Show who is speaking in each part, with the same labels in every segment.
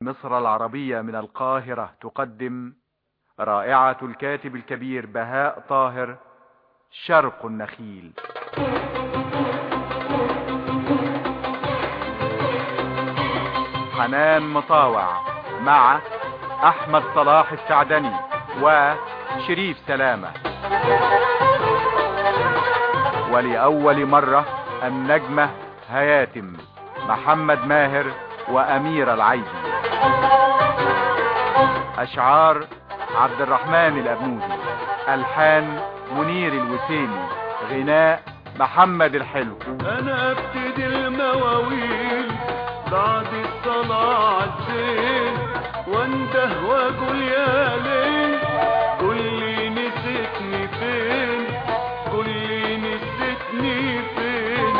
Speaker 1: مصر العربية من القاهرة تقدم رائعة الكاتب الكبير بهاء طاهر شرق النخيل حنان مطاوع مع احمد صلاح السعدني وشريف سلامة ولأول مرة النجمة هياتم محمد ماهر وأمير العيدي أشعار عبد الرحمن الأبنودي ألحان منير الوسيمي غناء محمد الحلو
Speaker 2: انا ابتدي المواويل بعد الصلاة عالزين وانده واقول يا ليل قول لي نسيتني فين قول لي نسيتني فين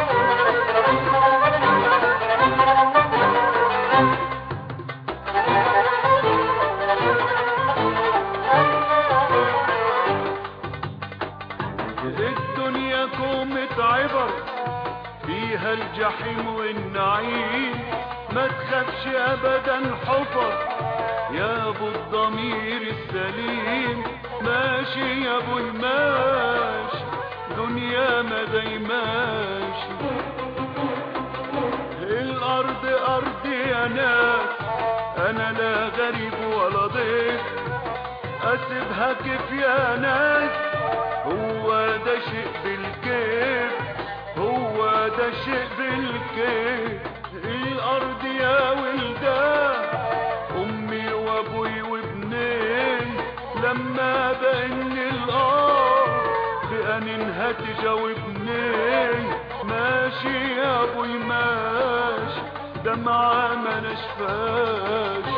Speaker 2: الدنيا كومة عبر فيها الجحيم والنعيم ما تخافش ابدا حفر يا ابو الضمير السليم ماشي يا ابو الماشي دنيا ما دايماشي الارض ارضي يا ناس انا لا غريب ولا ضيف اسيبها كيف يا ناس هو ده شيء بالكيف هو ده شيء بالكيف الارض يا ولدان امي وابوي وابنين لما بان الارض بانينها تجاوبني ماشي يا ابوي ماشي دمعة ما نشفاش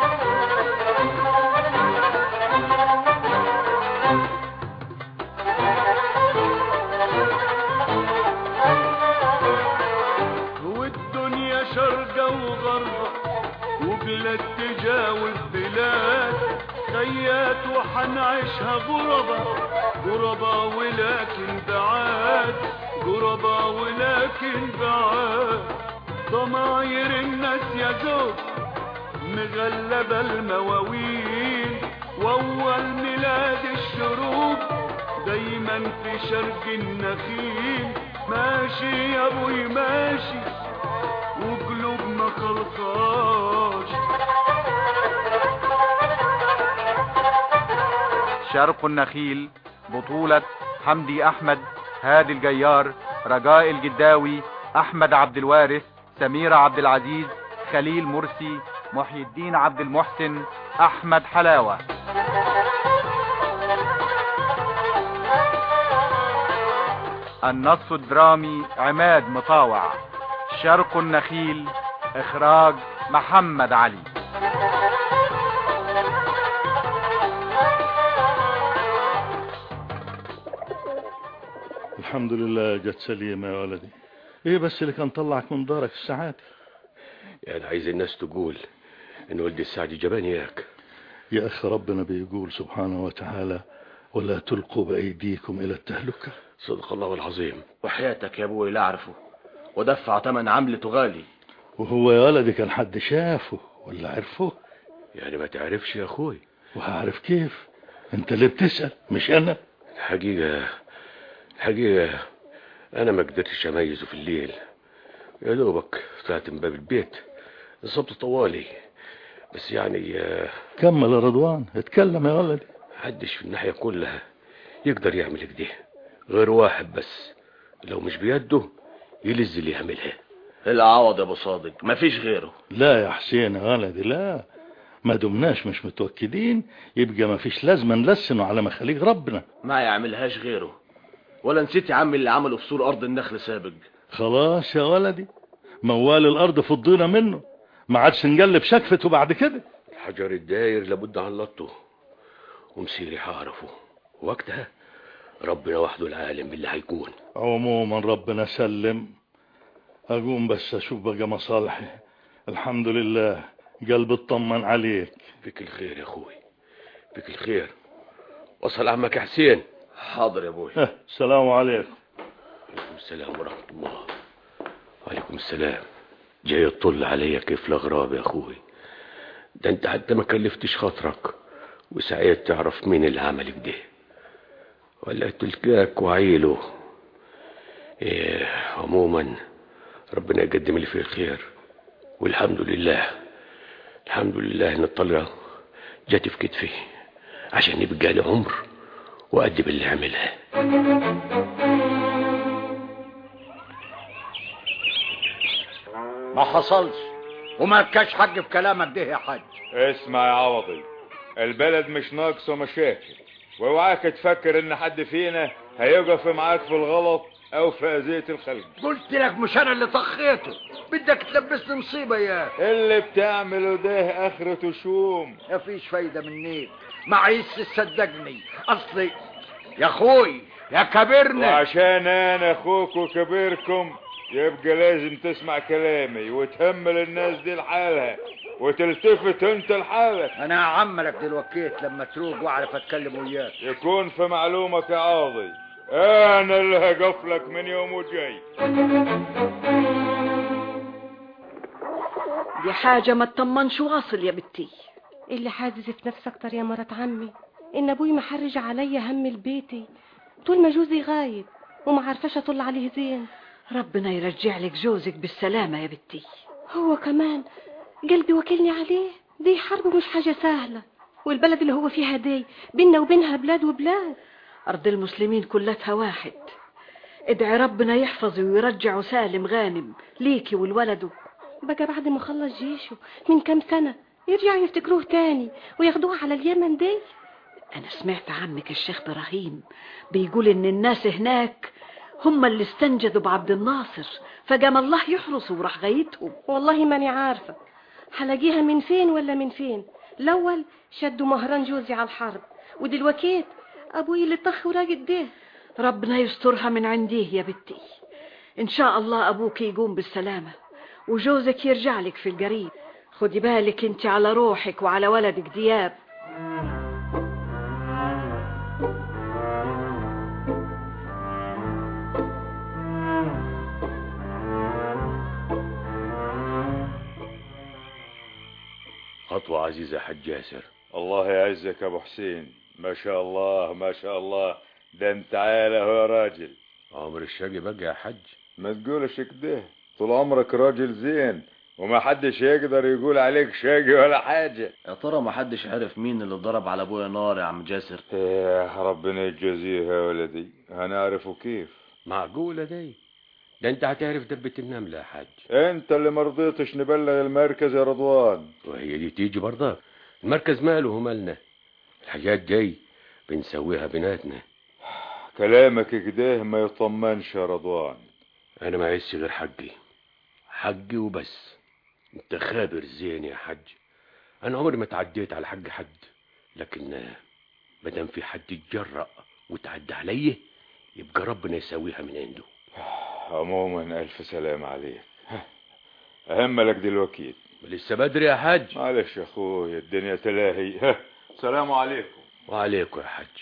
Speaker 2: والدنيا شرقة وغربة وبلاد تجاوز بلاد خيات وحنعيشها غربة غربة ولكن بعاد غربة ولكن بعاد ضماير الناس يا زوج مغلبة المواويل واول ميلاد الشروق دايما في شرق النخيل ماشي يا ابوي ماشي وقلوبنا خلصاش
Speaker 1: شرق النخيل بطولة حمدي احمد هادي الجيار رجاء الجداوي احمد عبد الوارث سميرة عبد العزيز خليل مرسي محي الدين عبد المحسن احمد حلاوة النص الدرامي عماد مطاوع شرق النخيل اخراج محمد علي
Speaker 3: الحمد لله جت سليمة يا ولدي ايه بس اللي كان طلعك من دارك الساعات
Speaker 4: يعني عايز الناس تقول ان ولد السعدي جبان ياك
Speaker 3: يا اخي ربنا بيقول سبحانه وتعالى ولا تلقوا بأيديكم إلى التهلكة
Speaker 4: صدق الله العظيم
Speaker 5: وحياتك يا ابوي لا اعرفه ودفع تمن عملته غالي
Speaker 3: وهو يا ولدي كان حد شافه ولا عرفه
Speaker 4: يعني ما تعرفش يا اخوي
Speaker 3: وهعرف كيف انت اللي بتسأل مش انا
Speaker 4: الحقيقة الحقيقة انا ما قدرتش اميزه في الليل يا دوبك طلعت من باب البيت الصبت طوالي بس يعني آه،
Speaker 3: كمل يا رضوان اتكلم يا ولدي
Speaker 4: محدش في الناحية كلها يقدر يعمل كده غير واحد بس لو مش بيده يلز اللي يعملها
Speaker 5: العوض يا ابو صادق مفيش غيره
Speaker 3: لا يا حسين يا ولدي لا ما دمناش مش متوكدين يبقى ما فيش لازمه نلسنه على مخاليق ربنا
Speaker 5: ما يعملهاش غيره ولا نسيت يا عم اللي عمله في سور ارض النخل سابق
Speaker 3: خلاص يا ولدي موال الارض فضينا منه ما عادش نقلب شكفته بعد كده
Speaker 4: الحجر الداير لابد عن لطه ومسيري هعرفه وقتها ربنا وحده العالم باللي هيكون
Speaker 3: عموما ربنا سلم اقوم بس اشوف بقى مصالحي الحمد لله قلبي اطمن عليك
Speaker 4: فيك الخير يا اخوي فيك الخير وصل عمك يا حسين
Speaker 5: حاضر يا ابوي
Speaker 3: اه، السلام عليكم
Speaker 4: عليكم السلام ورحمة الله وعليكم السلام جاي تطل عليا كيف الأغراب يا أخوي ده انت حتى ما كلفتش خاطرك وسعيت تعرف مين اللي عمل كده ولا تلقاك وعيله ايه عموما ربنا يقدم اللي فيه خير والحمد لله الحمد لله ان الطلقه جت في كتفي عشان يبقى لي عمر وأدي باللي عملها
Speaker 6: ما حصلش وما كاش حق في كلامك ده يا حاج
Speaker 7: اسمع يا عوضي البلد مش ناقصه مشاكل واوعاك تفكر ان حد فينا هيقف معاك في الغلط او في اذية الخلق
Speaker 6: قلت لك مش انا اللي طخيته بدك تلبسني مصيبه يا
Speaker 7: اللي بتعمله ده اخرته شوم
Speaker 6: مفيش فايده منيك معيش تصدقني اصلي يا اخوي يا كبرنا
Speaker 7: وعشان انا اخوك وكبيركم يبقى لازم تسمع كلامي وتهمل الناس دي لحالها وتلتفت انت لحالك
Speaker 6: انا هعملك دلوقتي لما تروق واعرف اتكلم وياك
Speaker 7: يكون في معلومك يا عاضي انا اللي هقفلك من يوم وجاي
Speaker 8: دي حاجة ما تطمنش واصل يا بنتي
Speaker 9: اللي حاززة نفسك اكتر يا مرات عمي ان ابوي محرج عليا هم البيتي طول ما جوزي غايب وما عارفاش اطل عليه زين
Speaker 8: ربنا يرجع لك جوزك بالسلامة يا بنتي
Speaker 9: هو كمان قلبي وكلني عليه دي حرب مش حاجة سهلة والبلد اللي هو فيها دي بينا وبينها بلاد وبلاد
Speaker 8: أرض المسلمين كلتها واحد ادعي ربنا يحفظه ويرجعه سالم غانم ليكي والولده
Speaker 9: بقى بعد ما خلص جيشه من كام سنة يرجعوا يفتكروه تاني وياخدوه على اليمن دي
Speaker 8: أنا سمعت عنك الشيخ إبراهيم بيقول إن الناس هناك هم اللي استنجدوا بعبد الناصر فقام الله يحرسه وراح غايتهم
Speaker 9: والله ماني عارفة هلاقيها من فين ولا من فين الأول شدوا مهران جوزي على الحرب ودلوقتي أبوي اللي طخ وراقد ده
Speaker 8: ربنا يسترها من عنديه يا بنتي إن شاء الله أبوك يقوم بالسلامة وجوزك يرجع لك في القريب خدي بالك انت على روحك وعلى ولدك دياب
Speaker 4: خطوة عزيزة يا حاج ياسر
Speaker 7: الله يعزك يا ابو حسين ما شاء الله ما شاء الله ده انت عالة يا راجل
Speaker 4: عمر الشاقي بقى يا حج
Speaker 7: ما تقولش كده طول عمرك راجل زين وما حدش يقدر يقول عليك شاقي ولا حاجة
Speaker 5: يا ترى ما حدش عارف مين اللي ضرب على ابويا نار يا عم جاسر
Speaker 7: يا ربنا يجازيه يا ولدي هنعرفه كيف
Speaker 4: معقولة دي ده انت هتعرف دبة النملة يا حاج
Speaker 7: انت اللي مرضيتش نبلغ المركز يا رضوان
Speaker 4: وهي دي تيجي برضك المركز ماله ومالنا الحاجات دي بنسويها بيناتنا
Speaker 7: كلامك كده ما يطمنش يا رضوان
Speaker 4: انا ما عايزش غير حقي حقي وبس انت خابر زين يا حج انا عمري ما تعديت على حق حد لكن ما دام في حد يتجرأ وتعدى عليه يبقى ربنا يسويها من عنده
Speaker 7: عموما الف سلام عليك اهم لك دلوقتي
Speaker 4: لسه بدري يا حج
Speaker 7: معلش يا اخويا الدنيا تلاهي سلام عليكم
Speaker 4: وعليكم يا حج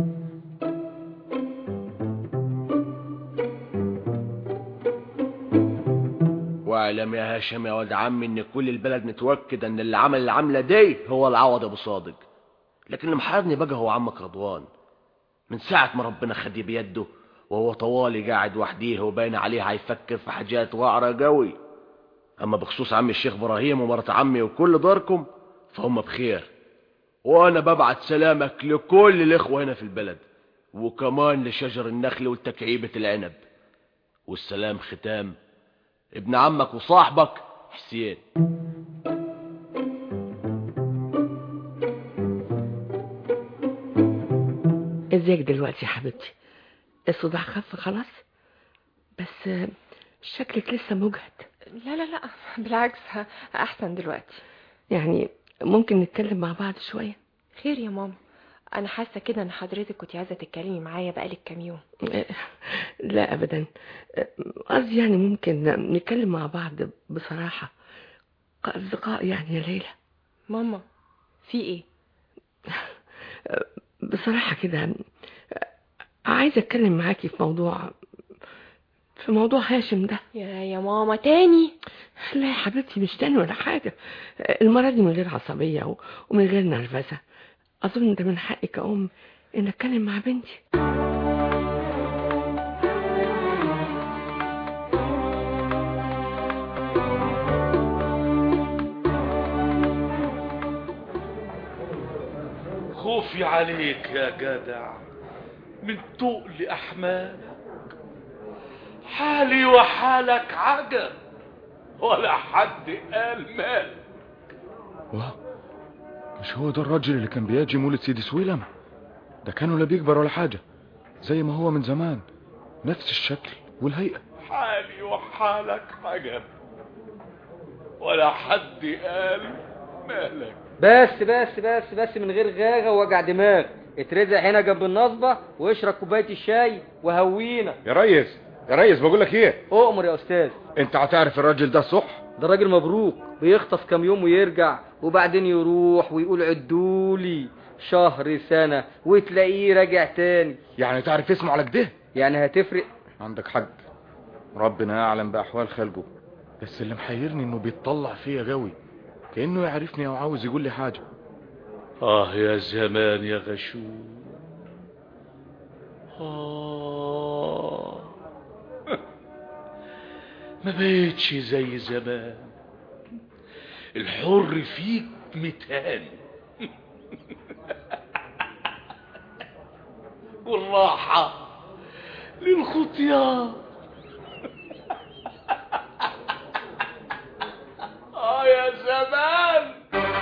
Speaker 5: واعلم يا هاشم يا واد عمي ان كل البلد متوكد ان اللي عمل العملة دي هو العوض ابو صادق لكن اللي محرجني بقى هو عمك رضوان من ساعة ما ربنا خدي بيده وهو طوالي قاعد وحديه وباين عليه هيفكر في حاجات واعرة قوي اما بخصوص عمي الشيخ ابراهيم ومرات عمي وكل داركم فهم بخير وانا ببعت سلامك لكل الاخوة هنا في البلد وكمان لشجر النخل والتكعيبة العنب والسلام ختام ابن عمك وصاحبك حسين
Speaker 10: ازيك دلوقتي يا حبيبتي الصداع خف خلاص بس شكلك لسه مجهد
Speaker 11: لا لا لا بالعكس احسن دلوقتي
Speaker 10: يعني ممكن نتكلم مع بعض شوية
Speaker 11: خير يا ماما انا حاسه كده ان حضرتك كنت عايزه تتكلمي معايا بقالك كام يوم
Speaker 10: لا ابدا قصدي يعني ممكن نتكلم مع بعض بصراحة كأصدقاء يعني يا ليلى
Speaker 11: ماما في ايه
Speaker 10: بصراحة كده عايزة اتكلم معاكي في موضوع في موضوع هاشم ده
Speaker 11: يا يا ماما تاني
Speaker 10: لا يا حبيبتي مش تاني ولا حاجة المرة دي من غير عصبية و- ومن غير نرفزة أظن ده من حقي كأم إن أتكلم مع بنتي
Speaker 3: خوفي عليك يا جدع من تقل أحمالك حالي وحالك عجب ولا حد قال مال
Speaker 12: واه مش هو ده الراجل اللي كان بيجي مولد سيدي سويلم ده كانوا لا بيكبر ولا حاجة زي ما هو من زمان نفس الشكل والهيئة
Speaker 3: حالي وحالك عجب ولا حد قال مالك
Speaker 13: بس بس بس بس من غير غاغة ووجع دماغ اترزق هنا جنب النصبة واشرب كوباية الشاي وهوينا
Speaker 12: يا ريس يا ريس بقول لك ايه
Speaker 13: اؤمر يا استاذ
Speaker 12: انت هتعرف الراجل ده صح
Speaker 13: ده راجل مبروك بيخطف كام يوم ويرجع وبعدين يروح ويقول عدولي شهر سنة وتلاقيه راجع تاني
Speaker 12: يعني تعرف اسمه على كده
Speaker 13: يعني هتفرق
Speaker 12: عندك حق ربنا يعلم بأحوال خلقه بس اللي محيرني انه بيتطلع فيا قوي كأنه يعرفني او عاوز يقول لي حاجة
Speaker 3: آه يا زمان يا غشوم آه ما بقتش زي زمان الحر فيك متهان والراحة للخطيان آه يا زمان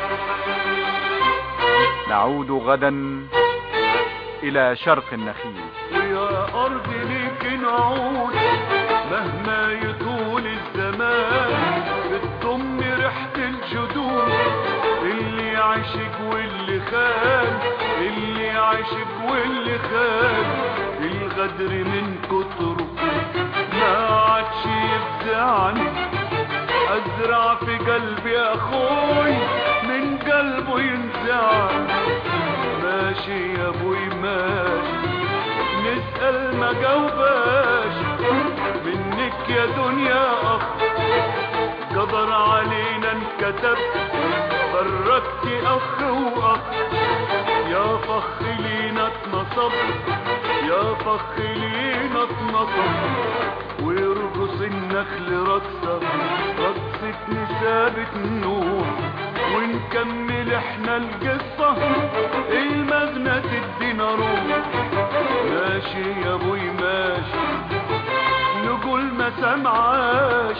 Speaker 1: نعود غدا إلى شرق النخيل
Speaker 2: ويا أرض ليك نعود مهما يطول الزمان بتضم ريحة الجدود اللي عاشق واللي خان اللي عاشق واللي خان الغدر من كتره ما عادش يفزعني ازرع في قلبي اخوي من قلبه ينزعل ماشي يا ابوي ماشي نسأل ما جاوباش منك يا دنيا اخ قدر علينا انكتب فرقت اخ واخ يا فخ لينا اتنصب يا فخ لينا اتنصب ويرقص النخل رقصة رقصة نسابة النور ونكمل احنا القصة المغنى تدينا روح ماشي يا ابوي ماشي نقول ما سمعاش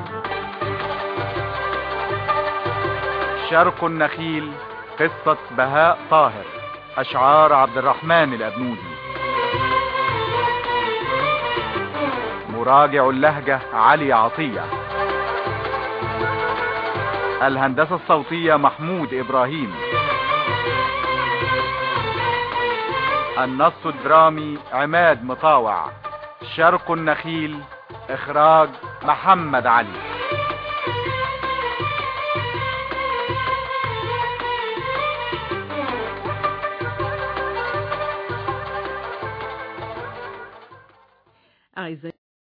Speaker 1: شرق النخيل قصة بهاء طاهر أشعار عبد الرحمن الأبنودي مراجع اللهجة علي عطية الهندسة الصوتية محمود إبراهيم النص الدرامي عماد مطاوع شرق النخيل إخراج محمد علي